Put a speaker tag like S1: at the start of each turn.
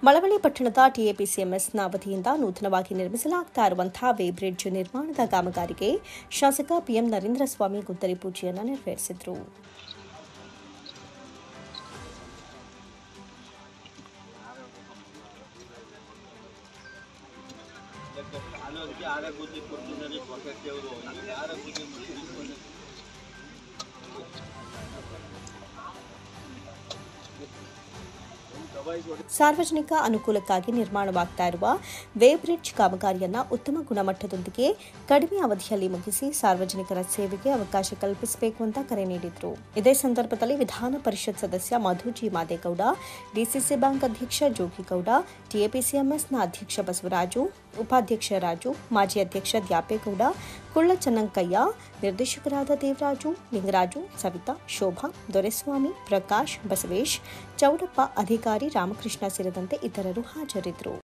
S1: ಮಳವಳ್ಳಿ ಪಟ್ಟಣದ ಟಿಎಪಿಸಿಎಂಎಸ್ನ ಅವಧಿಯಿಂದ ನೂತನವಾಗಿ ನಿರ್ಮಿಸಲಾಗ್ತಾ ಇರುವಂತಹ ವೇ ಬ್ರಿಡ್ಜ್ ನಿರ್ಮಾಣದ ಕಾಮಗಾರಿಗೆ ಶಾಸಕ ಪಿಎಂ ನರೇಂದ್ರ ಸ್ವಾಮಿ ಗುದ್ದಲಿ ಪೂಜೆಯನ್ನು ನೆರವೇರಿಸಿದರು
S2: ಆರೋಗ್ಯ ಆರೋಗ್ಯ ಕೊಡ್ತಿದ್ದಾರೆ ಪ್ರಕೃತಿ ಅವರು ಆರೋಗ್ಯ
S1: ಸಾರ್ವಜನಿಕ ಅನುಕೂಲಕ್ಕಾಗಿ ನಿರ್ಮಾಣವಾಗ್ತಾ ಇರುವ ವೇ ಬ್ರಿಡ್ಜ್ ಕಾಮಗಾರಿಯನ್ನು ಉತ್ತಮ ಗುಣಮಟ್ಟದೊಂದಿಗೆ ಕಡಿಮೆ ಅವಧಿಯಲ್ಲಿ ಮುಗಿಸಿ ಸಾರ್ವಜನಿಕರ ಸೇವೆಗೆ ಅವಕಾಶ ಕಲ್ಪಿಸಬೇಕು ಅಂತ ಕರೆ ನೀಡಿದರು ಇದೇ ಸಂದರ್ಭದಲ್ಲಿ ವಿಧಾನ ಪರಿಷತ್ ಸದಸ್ಯ Madhu G Madegowda DCC bank ಅಧ್ಯಕ್ಷ ಜೋಗಿಗೌಡ ಟಿಎಪಿಸಿಎಂಎಸ್ನ ಅಧ್ಯಕ್ಷ ಬಸವರಾಜು ಉಪಾಧ್ಯಕ್ಷ ರಾಜು ಮಾಜಿ ಅಧ್ಯಕ್ಷ ದ್ಯಾಪೇಗೌಡ ಕುಳ್ಳ ಚೆನ್ನಂಕಯ್ಯ ನಿರ್ದೇಶಕರಾದ ದೇವರಾಜು ಲಿಂಗರಾಜು ಸವಿತಾ ಶೋಭಾ ದೊರೆಸ್ವಾಮಿ ಪ್ರಕಾಶ್ ಬಸವೇಶ್ ಚೌಡಪ್ಪ ಅಧಿಕಾರಿ ರಾಮಕೃಷ್ಣ ಸೇರಿದಂತೆ ಇತರರು ಹಾಜರಿದ್ದರು